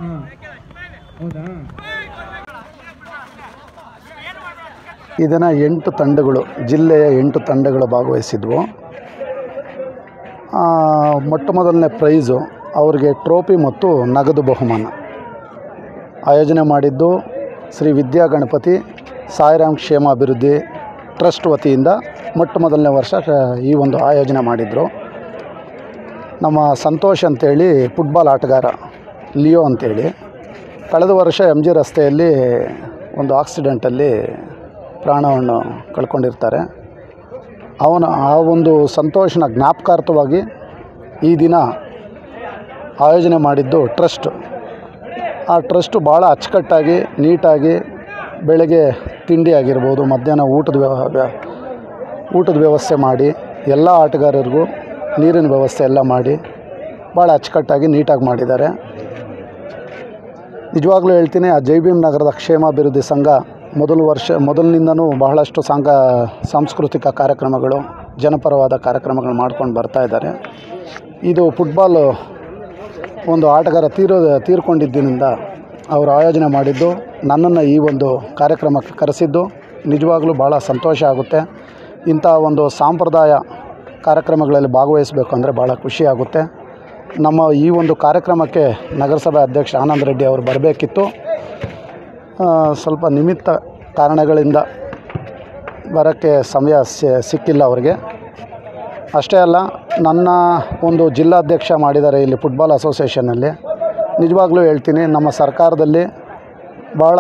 ಹಾಂ ಹೌದಾ ಇದನ್ನು ಎಂಟು ತಂಡಗಳು ಜಿಲ್ಲೆಯ ಎಂಟು ತಂಡಗಳು ಭಾಗವಹಿಸಿದ್ವು ಆ, ಮೊಟ್ಟ ಮೊದಲನೇ ಪ್ರೈಸು ಅವರಿಗೆ ಟ್ರೋಫಿ ಮತ್ತು ನಗದು ಬಹುಮಾನ ಆಯೋಜನೆ ಮಾಡಿದ್ದು ಶ್ರೀ ವಿದ್ಯಾ ಗಣಪತಿ ಸಾಯಿರಾಮ್ ಕ್ಷೇಮಾಭಿವೃದ್ಧಿ ಟ್ರಸ್ಟ್ ವತಿಯಿಂದ ಮೊಟ್ಟ ಮೊದಲನೇ ವರ್ಷ ಕ- ಈ ಒಂದು ಆಯೋಜನೆ ಮಾಡಿದರು ನಮ್ಮ ಸಂತೋಷ್ ಅಂತೇಳಿ ಫುಟ್ಬಾಲ್ ಆಟಗಾರ ಲಿಯೋ ಅಂತೇಳಿ ಕಳೆದ ವರ್ಷ ಎಮ್ ಜಿ ರಸ್ತೆಯಲ್ಲಿ ಒಂದು ಆಕ್ಸಿಡೆಂಟಲ್ಲಿ ಪ್ರಾಣವನ್ನು ಕಳ್ಕೊಂಡಿರ್ತಾರೆ ಅವನ ಆ ಒಂದು ಸಂತೋಷನ ಜ್ಞಾಪಕಾರ್ಥವಾಗಿ ಈ ದಿನ ಆಯೋಜನೆ ಮಾಡಿದ್ದು ಟ್ರಸ್ಟ್ ಆ ಟ್ರಸ್ಟು ಭಾಳ ಅಚ್ಚುಕಟ್ಟಾಗಿ ನೀಟಾಗಿ ಬೆಳಗ್ಗೆ ತಿಂಡಿ ಆಗಿರ್ಬೋದು ಮಧ್ಯಾಹ್ನ ಊಟದ ವ್ಯವ- ವ್ಯ- ಊಟದ ವ್ಯವಸ್ಥೆ ಮಾಡಿ ಎಲ್ಲ ಆಟಗಾರರಿಗೂ ನೀರಿನ ವ್ಯವಸ್ಥೆ ಎಲ್ಲ ಮಾಡಿ ಭಾಳ ಅಚ್ಚುಕಟ್ಟಾಗಿ ನೀಟಾಗಿ ಮಾಡಿದ್ದಾರೆ ನಿಜವಾಗ್ಲೂ ಹೇಳ್ತೀನಿ ಆ ಜೈ ಭೀಮ್ ನಗರದ ಕ್ಷೇಮಾಭಿವೃದ್ಧಿ ಸಂಘ ಮೊದಲ ವರ್ಷ ಮೊದಲಿನಿಂದನೂ ಬಹಳಷ್ಟು ಸಾಂಗ ಸಾಂಸ್ಕೃತಿಕ ಕಾರ್ಯಕ್ರಮಗಳು ಜನಪರವಾದ ಕಾರ್ಯಕ್ರಮಗಳು ಮಾಡ್ಕೊಂಡು ಬರ್ತಾ ಇದ್ದಾರೆ ಇದು ಫುಟ್ಬಾಲು ಒಂದು ಆಟಗಾರ ತೀರೋ ತೀರ್ಕೊಂಡಿದ್ದರಿಂದ ಅವರು ಆಯೋಜನೆ ಮಾಡಿದ್ದು ನನ್ನನ್ನು ಈ ಒಂದು ಕಾರ್ಯಕ್ರಮಕ್ಕೆ ಕರೆಸಿದ್ದು ನಿಜವಾಗ್ಲೂ ಭಾಳ ಸಂತೋಷ ಆಗುತ್ತೆ ಇಂಥ ಒಂದು ಸಾಂಪ್ರದಾಯ ಕಾರ್ಯಕ್ರಮಗಳಲ್ಲಿ ಭಾಗವಹಿಸಬೇಕು ಅಂದರೆ ಭಾಳ ಖುಷಿ ಆಗುತ್ತೆ ನಮ್ಮ ಈ ಒಂದು ಕಾರ್ಯಕ್ರಮಕ್ಕೆ ನಗರಸಭೆ ಅಧ್ಯಕ್ಷ ಆನಂದ್ ರೆಡ್ಡಿ ಅವರು ಬರಬೇಕಿತ್ತು ಆ, ಸ್ವಲ್ಪ ನಿಮಿತ್ತ ಕಾರಣಗಳಿಂದ ಬರೋಕ್ಕೆ ಸಮಯ ಸಿ- ಸಿಕ್ಕಿಲ್ಲ ಅವರಿಗೆ ಅಷ್ಟೇ ಅಲ್ಲ ನನ್ನ ಒಂದು ಜಿಲ್ಲಾಧ್ಯಕ್ಷ ಮಾಡಿದ್ದಾರೆ ಇಲ್ಲಿ ಫುಟ್ಬಾಲ್ ಅಸೋಸಿಯೇಷನ್ನಲ್ಲಿ ನಿಜವಾಗ್ಲೂ ಹೇಳ್ತೀನಿ ನಮ್ಮ ಸರ್ಕಾರದಲ್ಲಿ ಭಾಳ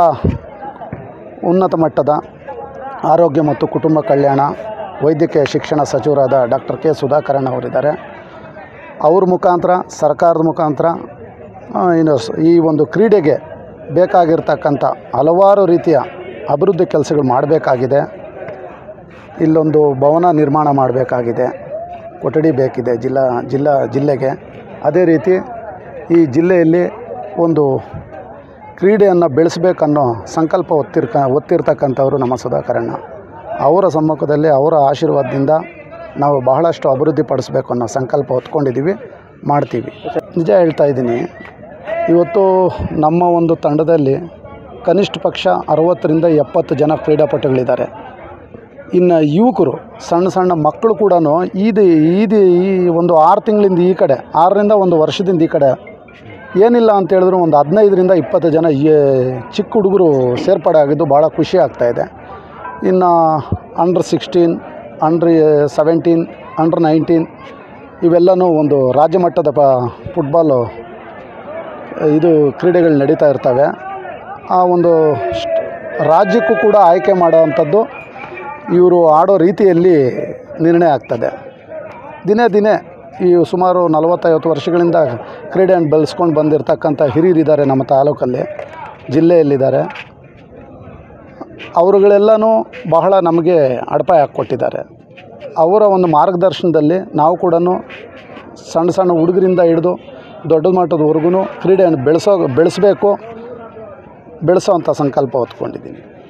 ಉನ್ನತ ಮಟ್ಟದ ಆರೋಗ್ಯ ಮತ್ತು ಕುಟುಂಬ ಕಲ್ಯಾಣ ವೈದ್ಯಕೀಯ ಶಿಕ್ಷಣ ಸಚಿವರಾದ ಡಾಕ್ಟರ್ ಕೆ ಸುಧಾಕರನ್ ಅವರಿದ್ದಾರೆ ಅವ್ರ ಮುಖಾಂತರ ಸರ್ಕಾರದ ಮುಖಾಂತರ ಆ, ಇನ್ನು ಸ್- ಈ ಒಂದು ಕ್ರೀಡೆಗೆ ಬೇಕಾಗಿರ್ತಕ್ಕಂಥ ಹಲವಾರು ರೀತಿಯ ಅಭಿವೃದ್ಧಿ ಕೆಲಸಗಳು ಮಾಡಬೇಕಾಗಿದೆ ಇಲ್ಲೊಂದು ಭವನ ನಿರ್ಮಾಣ ಮಾಡಬೇಕಾಗಿದೆ ಕೊಠಡಿ ಬೇಕಿದೆ ಜಿಲ್ಲಾ ಜಿಲ್ಲಾ ಜಿಲ್ಲೆಗೆ ಅದೇ ರೀತಿ ಈ ಜಿಲ್ಲೆಯಲ್ಲಿ ಒಂದು ಕ್ರೀಡೆಯನ್ನು ಬೆಳೆಸಬೇಕನ್ನೋ ಸಂಕಲ್ಪ ಒತ್ತಿರ್ಕ ಒತ್ತಿರ್ತಕ್ಕಂಥವ್ರು ನಮ್ಮ ಸುಧಾಕರಣ್ಣ ಅವರ ಸಮ್ಮುಖದಲ್ಲಿ ಅವರ ಆಶೀರ್ವಾದದಿಂದ ನಾವು ಬಹಳಷ್ಟು ಅಭಿವೃದ್ಧಿ ಪಡಿಸ್ಬೇಕು ಅನ್ನೋ ಸಂಕಲ್ಪ ಹೊತ್ಕೊಂಡಿದ್ದೀವಿ ಮಾಡ್ತೀವಿ ನಿಜ ಹೇಳ್ತಾ ಇದ್ದೀನಿ ಇವತ್ತು ನಮ್ಮ ಒಂದು ತಂಡದಲ್ಲಿ ಕನಿಷ್ಠ ಪಕ್ಷ ಅರವತ್ತರಿಂದ ಎಪ್ಪತ್ತು ಜನ ಕ್ರೀಡಾಪಟುಗಳಿದ್ದಾರೆ ಇನ್ನು ಯುವಕರು ಸಣ್ಣ ಸಣ್ಣ ಮಕ್ಕಳು ಕೂಡ ಇದು ಇದು ಈ ಒಂದು ಆರು ತಿಂಗಳಿಂದ ಈ ಕಡೆ ಆರರಿಂದ ಒಂದು ವರ್ಷದಿಂದ ಈ ಕಡೆ ಏನಿಲ್ಲ ಅಂತ ಹೇಳಿದ್ರು ಒಂದು ಹದಿನೈದರಿಂದ ಇಪ್ಪತ್ತು ಜನ ಈ ಚಿಕ್ಕ ಹುಡುಗರು ಸೇರ್ಪಡೆ ಆಗಿದ್ದು ಭಾಳ ಖುಷಿ ಆಗ್ತಾಯಿದೆ ಇನ್ನು under sixteen under seventeen under nineteen ಇವೆಲ್ಲನೂ ಒಂದು ರಾಜ್ಯ ಮಟ್ಟದ ಪ ಫುಟ್ಬಾಲು ಇದು ಕ್ರೀಡೆಗಳು ನಡೀತಾ ಇರ್ತವೆ ಆ ಒಂದು ಸ್ಟ್- ರಾಜ್ಯಕ್ಕೂ ಕೂಡ ಆಯ್ಕೆ ಮಾಡೋವಂಥದ್ದು ಇವರು ಆಡೋ ರೀತಿಯಲ್ಲಿ ನಿರ್ಣಯ ಆಗ್ತದೆ ದಿನೇ ದಿನೇ ಈ ಸುಮಾರು ನಲವತ್ತೈವತ್ತು ವರ್ಷಗಳಿಂದ ಕ್ರೀಡೆಯನ್ನು ಬೆಳೆಸ್ಕೊಂಡು ಬಂದಿರತಕ್ಕಂಥ ಹಿರಿಯರಿದ್ದಾರೆ ನಮ್ಮ ತಾಲೂಕಲ್ಲಿ ಜಿಲ್ಲೆಯಲ್ಲಿದ್ದಾರೆ ಅವರುಗಳೆಲ್ಲನೂ ಬಹಳ ನಮಗೆ ಅಡಪಾಯ ಹಾಕ್ಕೊಟ್ಟಿದ್ದಾರೆ ಅವರ ಒಂದು ಮಾರ್ಗದರ್ಶನದಲ್ಲಿ ನಾವು ಕೂಡ ಸಣ್ಣ ಸಣ್ಣ ಹುಡುಗರಿಂದ ಹಿಡಿದು ದೊಡ್ಡ ಮಟ್ಟದವರೆಗೂ ಕ್ರೀಡೆಯನ್ನು ಬೆಳೆಸೋ ಬೆಳೆಸಬೇಕು ಬೆಳೆಸೋ ಅಂಥ ಸಂಕಲ್ಪ ಹೊತ್ಕೊಂಡಿದ್ದೀನಿ